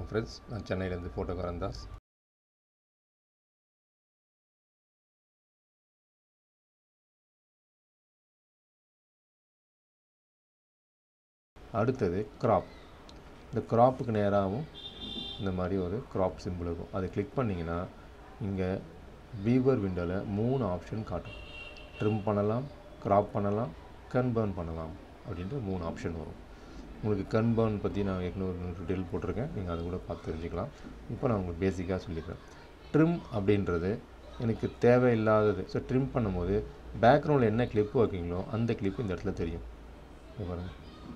Friends நான் சென்னையிலேருந்து ஃபோட்டோகாரன் தாஸ் அடுத்தது கிராப் இந்த கிராப்புக்கு நேராகவும் இந்த மாதிரி ஒரு கிராப் சிம்பிள் இருக்கும் அதை கிளிக் பண்ணிங்கன்னா இங்கே வீவர் விண்டோவில் மூணு ஆப்ஷன் காட்டும் ட்ரிம் பண்ணலாம் கிராப் பண்ணலாம் கன்பர்ன் பண்ணலாம் அப்படின்ட்டு மூணு ஆப்ஷன் வரும் உங்களுக்கு கன்பர்ன் பற்றி நான் ஏற்கனவே ஒரு டீட்டெயில் போட்டிருக்கேன் நீங்கள் அதை கூட பார்த்து தெரிஞ்சுக்கலாம் இப்போ நான் உங்களுக்கு பேசிக்காக சொல்லிடுறேன் ட்ரிம் அப்படின்றது எனக்கு தேவையில்லாதது ஸோ ட்ரிம் பண்ணும்போது பேக்ரவுண்டில் என்ன கிளிப்பு வைக்கீங்களோ அந்த கிளிப்பு இந்த இடத்துல தெரியும் இங்க பாருங்க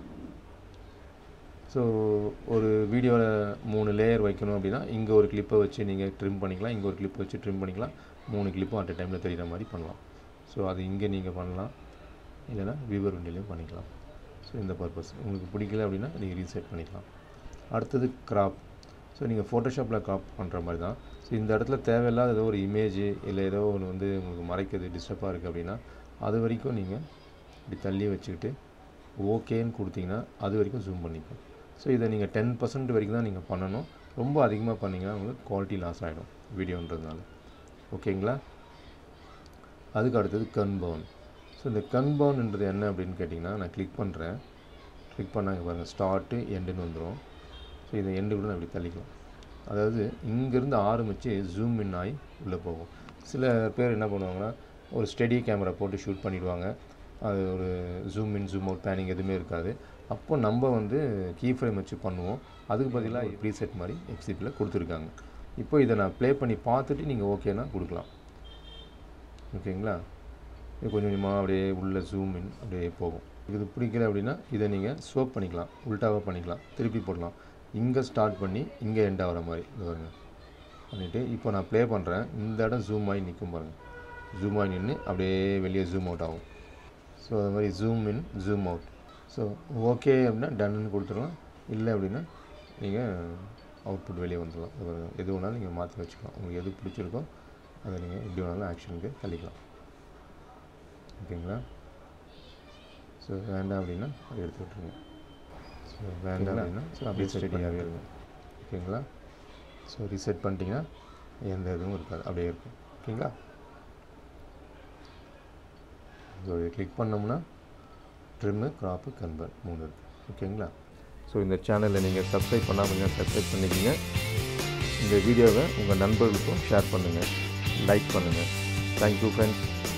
ஸோ ஒரு வீடியோவில் மூணு லேயர் வைக்கணும் அப்படின்னா இங்கே ஒரு கிளிப்பை வச்சு நீங்கள் ட்ரிம் பண்ணிக்கலாம் இங்கே ஒரு கிளிப்பை வச்சு ட்ரிம் பண்ணிக்கலாம் மூணு கிளிப்பும் அட் டைமில் தெரிகிற மாதிரி பண்ணலாம் ஸோ அது இங்கே நீங்கள் பண்ணலாம் இல்லைன்னா வியூவர் விண்டிலையும் பண்ணிக்கலாம் ஸோ இந்த பர்பஸ் உங்களுக்கு பிடிக்கல அப்படின்னா நீங்கள் ரீசெட் பண்ணிக்கலாம் அடுத்தது கிராப் ஸோ நீங்கள் ஃபோட்டோஷாப்பில் கிராப் பண்ணுற மாதிரி தான் ஸோ இந்த இடத்துல தேவையில்லாத ஏதோ ஒரு இமேஜ் இல்லை ஏதோ ஒன்று வந்து உங்களுக்கு மறைக்கிறது டிஸ்டர்பாக இருக்குது அப்படின்னா அது வரைக்கும் நீங்கள் இப்படி தள்ளி வச்சுக்கிட்டு ஓகேன்னு கொடுத்தீங்கன்னா அது வரைக்கும் ஜூம் பண்ணிக்கும் ஸோ இதை நீங்கள் டென் பர்சன்ட் வரைக்கும் தான் நீங்கள் பண்ணணும் ரொம்ப அதிகமாக பண்ணிங்கன்னா உங்களுக்கு குவாலிட்டி லாஸ் ஆகிடும் வீடியோன்றதுனால ஓகேங்களா அதுக்கு அடுத்தது கன்பர்ன் ஸோ இந்த கன்பர்ன்ன்றது என்ன அப்படின்னு கேட்டிங்கன்னா நான் கிளிக் பண்ணுறேன் கிளிக் பண்ணாங்க பாருங்கள் ஸ்டார்ட்டு எண்டுன்னு வந்துடும் ஸோ இதை எண்டு கூட நான் இப்படி தள்ளிக்கலாம் அதாவது இங்கேருந்து ஆரம்பித்து ஜூம் இன் ஆகி உள்ளே போகும் சில பேர் என்ன பண்ணுவாங்கன்னா ஒரு ஸ்டெடி கேமரா போட்டு ஷூட் பண்ணிடுவாங்க அது ஒரு zoom in zoom out panning எதுவுமே இருக்காது அப்போ நம்ம வந்து கீ ஃப்ரேம் வச்சு பண்ணுவோம் அதுக்கு பதிலாக ப்ரீசெட் மாதிரி எஃப்சிபியில் கொடுத்துருக்காங்க இப்போ இதை நான் ப்ளே பண்ணி பார்த்துட்டு நீங்கள் ஓகேனா கொடுக்கலாம் ஓகேங்களா இது கொஞ்சம் கொஞ்சமாக அப்படியே உள்ள ஜூம் இன் அப்படியே போகும் இது பிடிக்கல அப்படின்னா இதை நீங்கள் ஸ்வோப் பண்ணிக்கலாம் உல்ட்டாவாக பண்ணிக்கலாம் திருப்பி போடலாம் இங்கே ஸ்டார்ட் பண்ணி இங்கே எண்ட் ஆகிற மாதிரி இது பாருங்க பண்ணிவிட்டு இப்போ நான் ப்ளே பண்ணுறேன் இந்த இடம் ஜூம் ஆகி நிற்கும் பாருங்கள் ஜூம் ஆகி நின்று அப்படியே வெளியே ஜூம் அவுட் ஆகும் ஸோ அது மாதிரி zoom in zoom out so okay அப்படின்னா டன்னு கொடுத்துடலாம் இல்லை அப்படின்னா நீங்கள் அவுட்புட் வெளியே வந்துடலாம் இது பாருங்க. எது வேணாலும் நீங்கள் மாற்றி வச்சுக்கலாம் உங்களுக்கு எது பிடிச்சிருக்கோ அதை நீங்கள் எப்படி வேணாலும் ஆக்ஷனுக்கு தள்ளிக்கலாம் ஓகேங்களா ஸோ வேண்டாம் அப்படின்னா அதை எடுத்து விட்ருங்க ஸோ வேண்டாம் அப்படின்னா ஸோ அப்படியே ஸ்டடியாகவே இருக்கும் ஓகேங்களா ஸோ ரீசெட் பண்ணிட்டீங்கன்னா எந்த இதுவும் இருக்காது அப்படியே இருக்கும் ஓகேங்களா ஸோ இதை கிளிக் பண்ணோம்னா ட்ரிம்மு க்ராப்பு கன்வெர்ட் மூணு இருக்குது ஓகேங்களா ஸோ இந்த சேனலில் நீங்கள் சப்ஸ்கிரைப் பண்ணாமல் சப்ஸ்கிரைப் பண்ணிக்கிங்க இந்த வீடியோவை உங்கள் நண்பர்களுக்கும் ஷேர் பண்ணுங்கள் லைக் பண்ணுங்கள் தேங்க்யூ ஃப்ரெண்ட்ஸ்